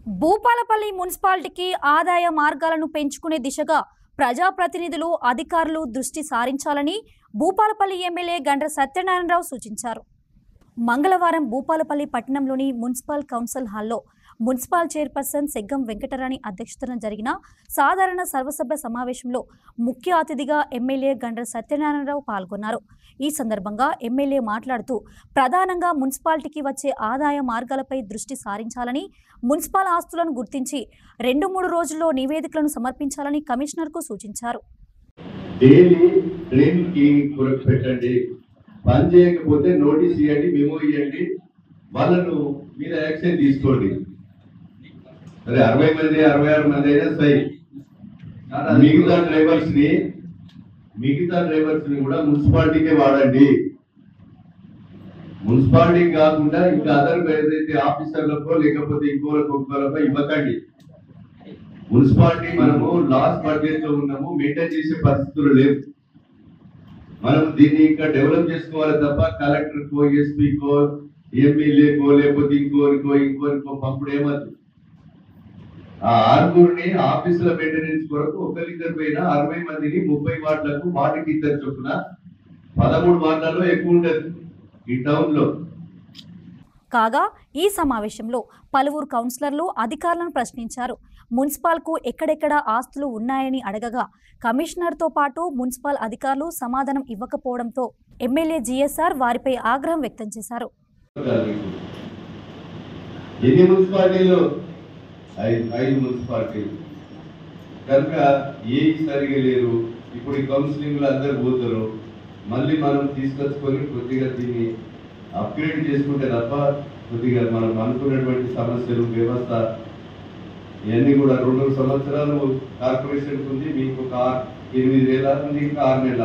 భూపాలపల్లి మున్సిపాలిటీకి ఆదాయ మార్గాలను పెంచుకునే దిశగా ప్రజాప్రతినిధులు అధికారులు దృష్టి సారించాలని భూపాలపల్లి ఎమ్మెల్యే గండ్ర సత్యనారాయణరావు సూచించారు మంగళవారం భూపాలపల్లి పట్టణంలోని మున్సిపల్ కౌన్సిల్ హాల్లో మున్సిపల్ చైర్పర్సన్ సెగ్గం వెంకటరాణి అధ్యక్షతన జరిగిన సాధారణ సర్వసభ్య సమావేశంలో ముఖ్య అతిథిగా ఎమ్మెల్యే గండ్ర సత్యనారాయణరావు పాల్గొన్నారు ఈ సందర్భంగా ఎమ్మెల్యే మాట్లాడుతూ ప్రధానంగా మున్సిపాలిటీకి వచ్చే ఆదాయ మార్గాలపై దృష్టి సారించాలని మున్సిపల్ ఆస్తులను గుర్తించి రెండు మూడు రోజుల్లో నివేదికలను సమర్పించాలని కమిషనర్కు సూచించారు డైలీ డ్రైన్ క్లీనింగ్ కొరకు పెట్టండి పని చేయకపోతే నోటీస్ ఇవ్వండి మెమో ఇవ్వండి వాళ్ళను మీద యాక్షన్ తీసుకోండి సరే అరవై మంది అరవై ఆరు మంది అయినా సై మిగతా డ్రైవర్స్ ని మిగతా డ్రైవర్స్ ని కూడా మున్సిపాలిటీకే వాడండి మున్సిపాలిటీ కాకుండా ఇంకా అదర్ ఏదైతే ఆఫీసర్లకో లేకపోతే ఇంకోలకు ఇంకోలకో ఇవ్వకండి మున్సిపాలిటీ మనము లాస్ట్ బడ్జెట్ లో ఉన్నాము మెయింటైన్ చేసే పరిస్థితులు లేవు మనం దీన్ని ఇంకా డెవలప్ చేసుకోవాలి తప్ప కలెక్టర్ కో ఎస్పీ కో ఎమ్మెల్యేకో లేకపోతే ఇంకోరికో ఇంకోరికో పంపుడు ఏమద్దు ఆ ఆరుగురిని ఆఫీసుల మెయింటెనెన్స్ కొరకు ఒకరిద్దరు పైన అరవై మందిని ముప్పై వార్డులకు వాటికి ఇద్దరు చొప్పున పదమూడు వార్డులలో ఎక్కువ ఉండదు ఈ టౌన్ లో కాగా ఈ సమావేశంలో పలువురు కౌన్సిలర్లు అధికారులను ప్రశ్నించారు మున్సిపాల్కు ఎక్కడెక్కడ ఆస్తులు ఉన్నాయని అడగగా కమిషనర్తో పాటు మున్సిపల్ అధికారులు సమాధానం ఇవ్వకపోవడంతో ఎమ్మెల్యే జీఎస్ఆర్ వారిపై ఆగ్రహం వ్యక్తం చేశారు ఎన్ని మున్సిపాలిటీలు ఐదు ఐదు మున్సిపాలిటీలు కనుక ఏ సరిగా లేరు ఇప్పుడు ఈ కౌన్సిలింగ్ లో అందరు పోతారు మళ్ళీ మనం తీసుకొచ్చుకొని కొద్దిగా దీన్ని అప్గ్రేడ్ చేసుకుంటే తప్ప కొద్దిగా మనం అనుకున్నటువంటి సమస్యలు వ్యవస్థ ఇవన్నీ కూడా రెండు సంవత్సరాలు కార్పొరేషన్ ఉంది మీకు ఒక ఆరు- ఎనిమిది వేల ఉంది ఇంకా ఆరు నెలల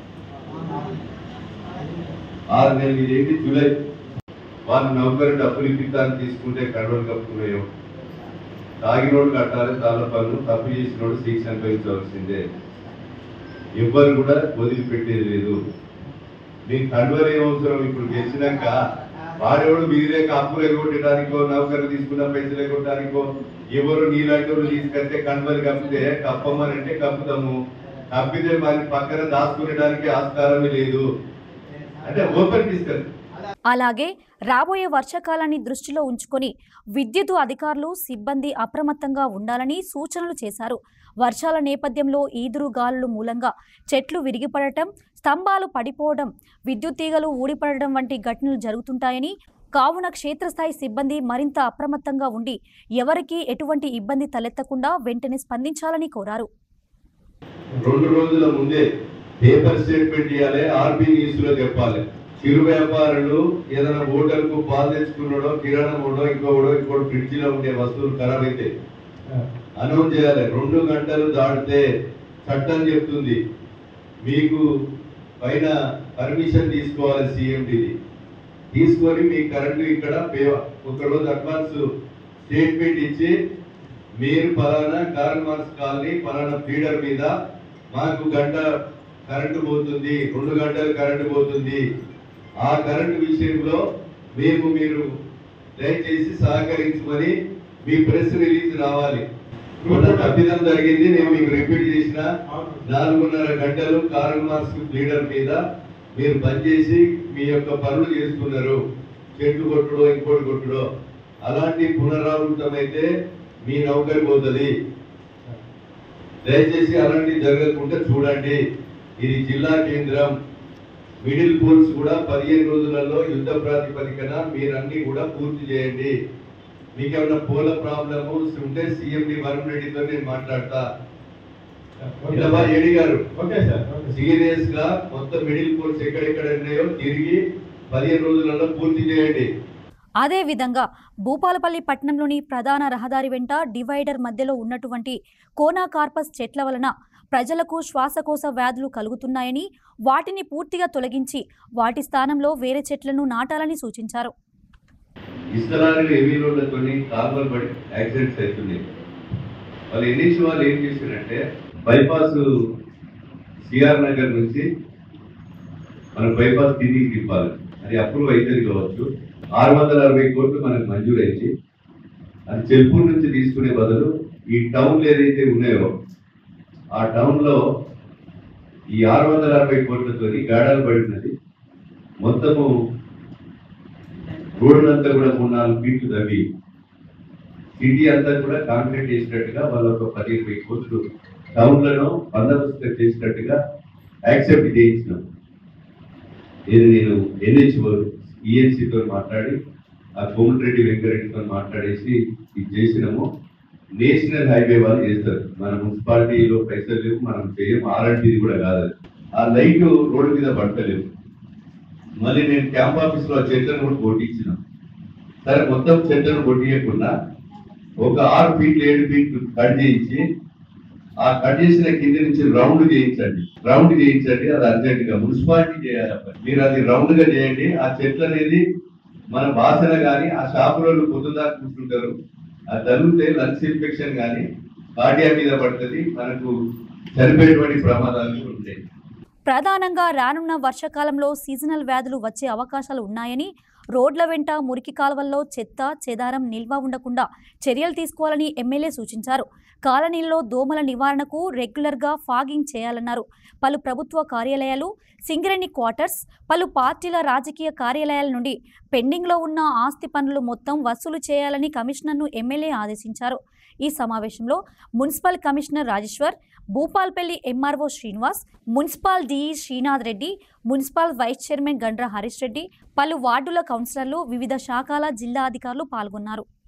ఆరు నెలలు ఇదేంటి జూలై వాళ్ళు నౌకరు డబ్బులు ఇప్పిద్దాన్ని తీసుకుంటే కంట్రోల్ కప్పుకున్నాయో తాగినోడు కట్టాలి తాళ్ళ పనులు తప్పు చేసినోడు శిక్ష అనుభవించవలసిందే ఎవ్వరు కూడా వదిలిపెట్టేది లేదు మీకు కండువలు ఏం అవసరం ఇప్పుడు గెలిచినాక వాడేవాడు మీరే అప్పులు ఎగొట్టడానికో నౌకర్లు తీసుకున్న పైసలు ఎగొట్టడానికో ఎవరు నీలాంటి వాళ్ళు తీసుకెళ్తే కండువలు కప్పితే కప్పమనంటే కప్పుతాము కప్పితే మరి పక్కన దాచుకునేడానికి ఆస్కారమే లేదు అంటే ఓపెన్ డిస్కస్ అలాగే రాబోయే వర్షాకాలాన్ని దృష్టిలో ఉంచుకొని విద్యుత్ అధికారులు సిబ్బంది అప్రమత్తంగా ఉండాలని సూచనలు చేశారు వర్షాల నేపథ్యంలో ఈదురు గాలుల మూలంగా చెట్లు విరిగిపడటం స్తంభాలు పడిపోవడం విద్యుత్ తీగలు ఊడిపడడం వంటి ఘటనలు జరుగుతుంటాయని కావున క్షేత్రస్థాయి సిబ్బంది మరింత అప్రమత్తంగా ఉండి ఎవరికీ ఎటువంటి ఇబ్బంది తలెత్తకుండా వెంటనే స్పందించాలని కోరారు రెండు రోజుల ముందే పేపర్ స్టేట్మెంట్ ఇవ్వాలి ఆర్బీ న్యూస్ లో చెప్పాలి చిరు వ్యాపారులు ఏదైనా హోటల్ కు పాలు తెచ్చుకున్నాడో కిరాణా ఓడో ఇంకోడో ఇంకోటి ఫ్రిడ్జ్ లో ఉండే వస్తువులు ఖరాబ్ అయితే అనౌన్స్ చేయాలి రెండు గంటలు దాటితే చట్టం చెప్తుంది మీకు పైన పర్మిషన్ తీసుకోవాలి సిఎండిది తీసుకొని మీ కరెంటు ఇక్కడ పే ఒక రోజు అడ్వాన్స్ స్టేట్మెంట్ ఇచ్చి మీరు పలానా కార్మార్స్ కాలనీ పలానా ఫీడర్ మీద మాకు గంట కరెంటు పోతుంది రెండు గంటలు కరెంటు పోతుంది ఆ కరెంటు విషయంలో మేము మీరు దయచేసి సహకరించమని మీ ప్రెస్ రిలీజ్ రావాలి మొన్న తప్పిదం జరిగింది నేను మీకు రిపీట్ చేసిన నాలుగున్నర గంటలు కార్మార్స్ లీడర్ మీద మీరు పనిచేసి మీ యొక్క పనులు చేస్తున్నారు చెట్లు కొట్టుడో ఇంకోటి కొట్టుడో అలాంటి పునరావృతమైతే మీ నౌకరి పోతుంది దయచేసి అలాంటి జరగకుండా చూడండి ఇది జిల్లా కేంద్రం మిడిల్ పోల్స్ కూడా పదిహేను రోజులలో యుద్ధ ప్రాతిపదికన మీరన్నీ కూడా పూర్తి చేయండి మీకు ఏమైనా పోల ప్రాబ్లమ్స్ ఉంటే సిఎండి వరుణ్ రెడ్డితో నేను మాట్లాడతా ఇలా ఏడి గారు ఓకే సార్ సీరియస్ గా మొత్తం మిడిల్ పోల్స్ ఎక్కడెక్కడ ఉన్నాయో తిరిగి పదిహేను రోజులలో పూర్తి చేయండి అదేవిధంగా భూపాలపల్లి పట్టణంలోని ప్రధాన రహదారి వెంట డివైడర్ మధ్యలో ఉన్నటువంటి కోనా కార్పస్ చెట్ల వలన ప్రజలకు శ్వాసకోశ వ్యాధులు కలుగుతున్నాయని వాటిని పూర్తిగా తొలగించి వాటి స్థానంలో వేరే చెట్లను నాటాలని సూచించారు ఇస్తరాలు హెవీ రోడ్లతో కార్లు పడి యాక్సిడెంట్స్ అవుతున్నాయి వాళ్ళు ఎన్నించి వాళ్ళు ఏం చేశారంటే బైపాస్ సిఆర్ నగర్ నుంచి మనం బైపాస్ తిరిగి తిప్పాలి అది అప్రూవ్ అవుతుంది కావచ్చు ఆరు వందల అరవై కోట్లు మనకు మంజూరు అయింది అది చెల్పూర్ నుంచి తీసుకునే బదులు ఈ టౌన్లు ఏదైతే ఉన్నాయో ఆ టౌన్లో ఈ ఆరు వందల అరవై కోట్లతో గాడాలు పడినది మొత్తము రోడ్లంతా కూడా మూడు నాలుగు ఫీట్లు తవ్వి సిటీ అంతా కూడా కాంక్రీట్ చేసినట్టుగా వాళ్ళ ఒక పది ఇరవై కోట్లు టౌన్లను బందోబస్తు చేసినట్టుగా యాక్సెప్ట్ చేయించినాం ఇది నేను ఎన్హెచ్ఓ ఈఎన్సీతో మాట్లాడి ఆ కోమటిరెడ్డి వెంకరెడ్డితో మాట్లాడేసి ఇది చేసినాము నేషనల్ హైవే వాళ్ళు చేస్తారు మన మున్సిపాలిటీలో పైసలు లేవు మనం చేయం ఆర్ఎండ్ది కూడా కాదు అది. ఆ లైట్ రోడ్డు మీద పడతలేవు మళ్ళీ నేను క్యాంప్ ఆఫీస్ లో ఆ చెట్లను కూడా కొట్టించిన సరే మొత్తం చెట్లను కొట్టియకుండా ఒక ఆరు ఫీట్లు ఏడు ఫీట్లు కట్ చేయించి ఆ కట్ చేసిన కింద నుంచి రౌండ్ చేయించండి రౌండ్ చేయించండి అది అర్జెంట్ గా మున్సిపాలిటీ చేయాలి అప్పుడు. మీరు అది రౌండ్ గా చేయండి ఆ చెట్లు అనేది మన బాసన గాని ఆ షాపులలో పొద్దుదాకా కూర్చుంటారు అది తగిలితే లంగ్స్ ఇన్ఫెక్షన్ కానీ కార్డియా మీద పడుతుంది మనకు చనిపోయేటువంటి ప్రమాదాలు కూడా ఉంటాయి ప్రధానంగా రానున్న వర్షాకాలంలో సీజనల్ వ్యాధులు వచ్చే అవకాశాలు ఉన్నాయని రోడ్ల వెంట మురికి కాలువల్లో చెత్త చెదారం నిల్వ ఉండకుండా చర్యలు తీసుకోవాలని ఎమ్మెల్యే సూచించారు కాలనీల్లో దోమల నివారణకు రెగ్యులర్గా ఫాగింగ్ చేయాలన్నారు పలు ప్రభుత్వ కార్యాలయాలు సింగరేణి క్వార్టర్స్ పలు పార్టీల రాజకీయ కార్యాలయాల నుండి పెండింగ్లో ఉన్న ఆస్తి పనులు మొత్తం వసూలు చేయాలని కమిషనర్ను ఎమ్మెల్యే ఆదేశించారు ఈ సమావేశంలో municipal commissioner Rajeshwar Bhupalpally MRO Srinivas municipal DE Srinath Reddy municipal vice chairman Gandra Harish Reddy పలు వార్డుల కౌన్సిలర్లు వివిధ శాఖల జిల్లా అధికారులు పాల్గొన్నారు